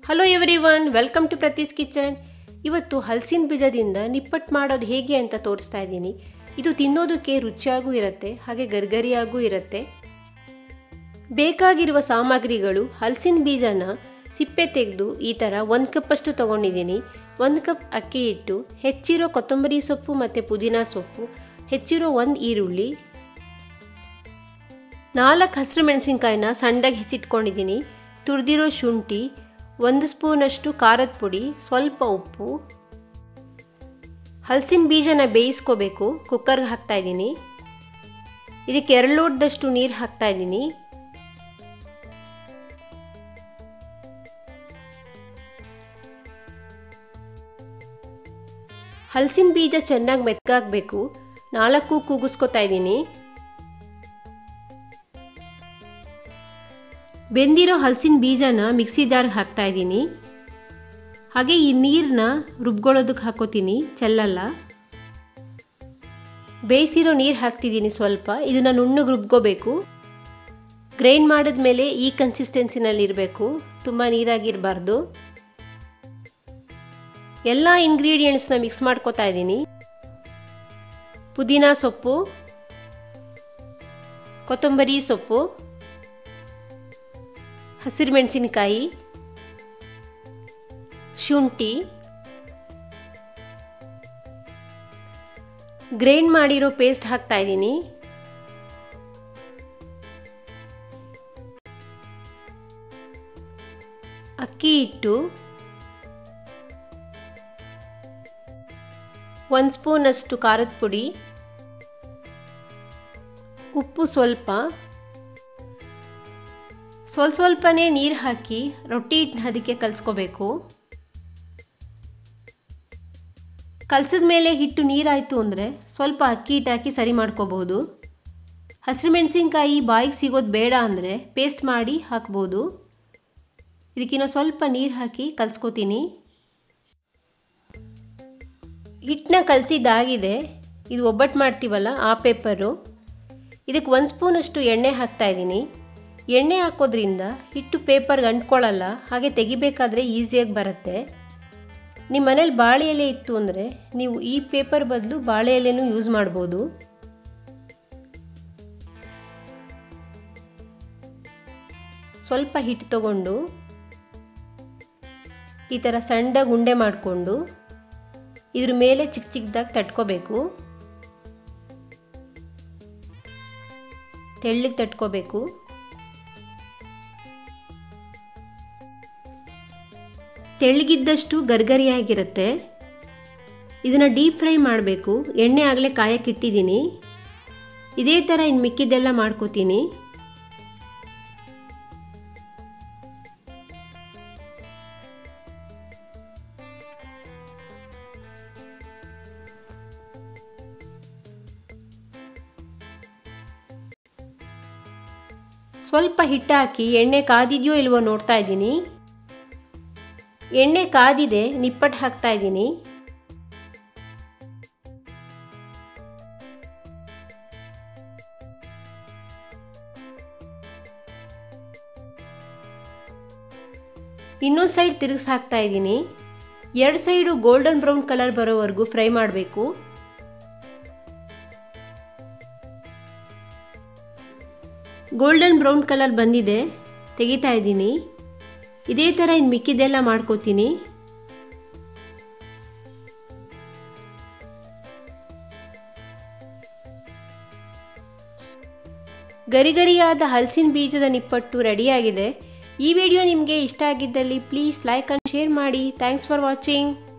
hello everyone welcome to Prathi's kitchen ಇವತ್ತು ಹಲಸಿನ ಬೀಜದಿಂದ ನಿಪ್ಪಟ್ಟು ಮಾಡೋದು ಹೇಗೆ ಅಂತ ತೋರಿಸ್ತಾ ಇದ್ದೀನಿ ಇದು ತಿನ್ನೋದಕ್ಕೆ ರುಚಿಯಾಗೂ ಇರುತ್ತೆ ಹಾಗೆ ಗರ್ಗರಿಯಾಗೂ ಇರುತ್ತೆ ಬೇಕಾಗಿರುವ ಸಾಮಗ್ರಿಗಳು ಹಲಸಿನ ಬೀಜನ ಸಿಪ್ಪೆ ತೆಗೆದು ಈ ಥರ ಒಂದು ಕಪ್ಪಷ್ಟು ತೊಗೊಂಡಿದ್ದೀನಿ ಒಂದು ಕಪ್ ಅಕ್ಕಿ ಹಿಟ್ಟು ಹೆಚ್ಚಿರೋ ಕೊತ್ತಂಬರಿ ಸೊಪ್ಪು ಮತ್ತು ಪುದೀನ ಸೊಪ್ಪು ಹೆಚ್ಚಿರೋ ಒಂದು ಈರುಳ್ಳಿ ನಾಲ್ಕು ಹಸಿರು ಮೆಣಸಿನ್ಕಾಯಿನ ಸಣ್ಣದಾಗಿ ಹೆಚ್ಚಿಟ್ಕೊಂಡಿದ್ದೀನಿ ತುರಿದಿರೋ ಶುಂಠಿ ಒಂದು ಸ್ಪೂನಷ್ಟು ಖಾರದ ಪುಡಿ ಸ್ವಲ್ಪ ಉಪ್ಪು ಹಲಸಿನ ಬೀಜನ ಬೇಯಿಸ್ಕೋಬೇಕು ಕುಕ್ಕರ್ಗೆ ಹಾಕ್ತಾ ಇದ್ದೀನಿ ಇದಕ್ಕೆ ಎರಡು ಲೋಟದಷ್ಟು ನೀರು ಹಾಕ್ತಾ ಇದ್ದೀನಿ ಹಲಸಿನ ಬೀಜ ಚೆನ್ನಾಗಿ ಮೆತ್ತಗಾಗಬೇಕು ನಾಲ್ಕು ಕೂಗಿಸ್ಕೊತಾ ಇದ್ದೀನಿ ಬೆಂದಿರೋ ಹಲಸಿನ ಬೀಜನ ಮಿಕ್ಸಿ ಜಾರ್ಗೆ ಹಾಕ್ತಾ ಇದ್ದೀನಿ ಹಾಗೆ ಈ ನೀರನ್ನ ರುಬ್ಕೊಳ್ಳೋದಕ್ಕೆ ಹಾಕೋತೀನಿ ಚೆಲ್ಲಲ್ಲ ಬೇಯಿಸಿರೋ ನೀರು ಹಾಕ್ತಿದ್ದೀನಿ ಸ್ವಲ್ಪ ಇದನ್ನ ನುಣ್ಣಗೆ ರುಬ್ಕೋಬೇಕು ಗ್ರೈಂಡ್ ಮಾಡಿದ್ಮೇಲೆ ಈ ಕನ್ಸಿಸ್ಟೆನ್ಸಿನಲ್ಲಿ ಇರಬೇಕು ತುಂಬ ನೀರಾಗಿರಬಾರ್ದು ಎಲ್ಲ ಇಂಗ್ರೀಡಿಯೆಂಟ್ಸ್ನ ಮಿಕ್ಸ್ ಮಾಡ್ಕೋತಾ ಇದ್ದೀನಿ ಪುದೀನ ಸೊಪ್ಪು ಕೊತ್ತಂಬರಿ ಸೊಪ್ಪು ಹಸಿರು ಮೆಣಸಿನಕಾಯಿ ಶುಂಠಿ ಗ್ರೈಂಡ್ ಮಾಡಿರೋ ಪೇಸ್ಟ್ ಹಾಕ್ತಾ ಇದ್ದೀನಿ ಅಕ್ಕಿ ಹಿಟ್ಟು ಒಂದು ಸ್ಪೂನಷ್ಟು ಖಾರದ ಪುಡಿ ಉಪ್ಪು ಸ್ವಲ್ಪ ಸ್ವಲ್ಪ ಸ್ವಲ್ಪನೇ ನೀರು ಹಾಕಿ ರೊಟ್ಟಿ ಹಿಟ್ಟನ್ನ ಅದಕ್ಕೆ ಕಲಿಸ್ಕೋಬೇಕು ಕಲಸಿದ ಮೇಲೆ ಹಿಟ್ಟು ನೀರಾಯಿತು ಅಂದರೆ ಸ್ವಲ್ಪ ಅಕ್ಕಿ ಹಿಟ್ಟು ಹಾಕಿ ಸರಿ ಮಾಡ್ಕೋಬೋದು ಹಸಿರು ಮೆಣಸಿನ್ಕಾಯಿ ಬಾಯಿಗೆ ಸಿಗೋದು ಬೇಡ ಅಂದರೆ ಪೇಸ್ಟ್ ಮಾಡಿ ಹಾಕ್ಬೋದು ಇದಕ್ಕಿನ್ನೂ ಸ್ವಲ್ಪ ನೀರು ಹಾಕಿ ಕಲಿಸ್ಕೋತೀನಿ ಹಿಟ್ಟನ್ನ ಕಲಸಿದ್ದಾಗಿದೆ ಇದು ಒಬ್ಬಟ್ಟು ಮಾಡ್ತೀವಲ್ಲ ಆ ಪೇಪರು ಇದಕ್ಕೆ ಒಂದು ಸ್ಪೂನಷ್ಟು ಎಣ್ಣೆ ಹಾಕ್ತಾ ಇದ್ದೀನಿ ಎಣ್ಣೆ ಹಾಕೋದ್ರಿಂದ ಹಿಟ್ಟು ಪೇಪರ್ಗೆ ಅಂಟ್ಕೊಳ್ಳಲ್ಲ ಹಾಗೆ ತೆಗಿಬೇಕಾದ್ರೆ ಈಸಿಯಾಗಿ ಬರುತ್ತೆ ನಿಮ್ಮ ಮನೇಲಿ ಬಾಳೆ ಎಲೆ ಇತ್ತು ಅಂದರೆ ನೀವು ಈ ಪೇಪರ್ ಬದಲು ಬಾಳೆ ಎಲೆನೂ ಯೂಸ್ ಮಾಡ್ಬೋದು ಸ್ವಲ್ಪ ಹಿಟ್ಟು ತಗೊಂಡು ಈ ಥರ ಸಣ್ಣದಾಗಿ ಉಂಡೆ ಮಾಡಿಕೊಂಡು ಇದ್ರ ಮೇಲೆ ಚಿಕ್ಕ ಚಿಕ್ಕದಾಗಿ ತಟ್ಕೋಬೇಕು ತೆಳ್ಳಗೆ ತಟ್ಕೋಬೇಕು ತೆಳ್ಳಗಿದ್ದಷ್ಟು ಗರ್ಗರಿಯಾಗಿರುತ್ತೆ ಇದನ್ನು ಡೀಪ್ ಫ್ರೈ ಮಾಡಬೇಕು ಎಣ್ಣೆ ಆಗಲೇ ಕಾಯಕ್ಕೆ ಇಟ್ಟಿದ್ದೀನಿ ಇದೇ ಥರ ಇನ್ನು ಮಿಕ್ಕಿದ್ದೆಲ್ಲ ಮಾಡ್ಕೋತೀನಿ ಸ್ವಲ್ಪ ಹಿಟ್ಟು ಹಾಕಿ ಎಣ್ಣೆ ಕಾದಿದೆಯೋ ಇಲ್ವೋ ನೋಡ್ತಾ ಇದ್ದೀನಿ ಎಣ್ಣೆ ಕಾದಿದೆ ನಿಪ್ಪಟ್ಟು ಹಾಕ್ತಾ ಇದ್ದೀನಿ ಇನ್ನೊಂದು ಸೈಡ್ ತಿರುಗಿಸಿ ಹಾಕ್ತಾ ಇದ್ದೀನಿ ಎರಡು ಸೈಡು ಗೋಲ್ಡನ್ ಬ್ರೌನ್ ಕಲರ್ ಬರೋವರೆಗೂ ಫ್ರೈ ಮಾಡಬೇಕು ಗೋಲ್ಡನ್ ಬ್ರೌನ್ ಕಲರ್ ಬಂದಿದೆ ತೆಗಿತಾ ಇದ್ದೀನಿ ಇದೇ ಥರ ಇನ್ನು ಮಿಕ್ಕಿದ್ದೆಲ್ಲ ಮಾಡ್ಕೋತೀನಿ ಗರಿಗರಿಯಾದ ಹಲಸಿನ ಬೀಜದ ನಿಪ್ಪಟ್ಟು ರೆಡಿಯಾಗಿದೆ ಈ ವಿಡಿಯೋ ನಿಮಗೆ ಇಷ್ಟ ಆಗಿದ್ದಲ್ಲಿ ಪ್ಲೀಸ್ ಲೈಕ್ ಆ್ಯಂಡ್ ಶೇರ್ ಮಾಡಿ ಥ್ಯಾಂಕ್ಸ್ ಫಾರ್ ವಾಚಿಂಗ್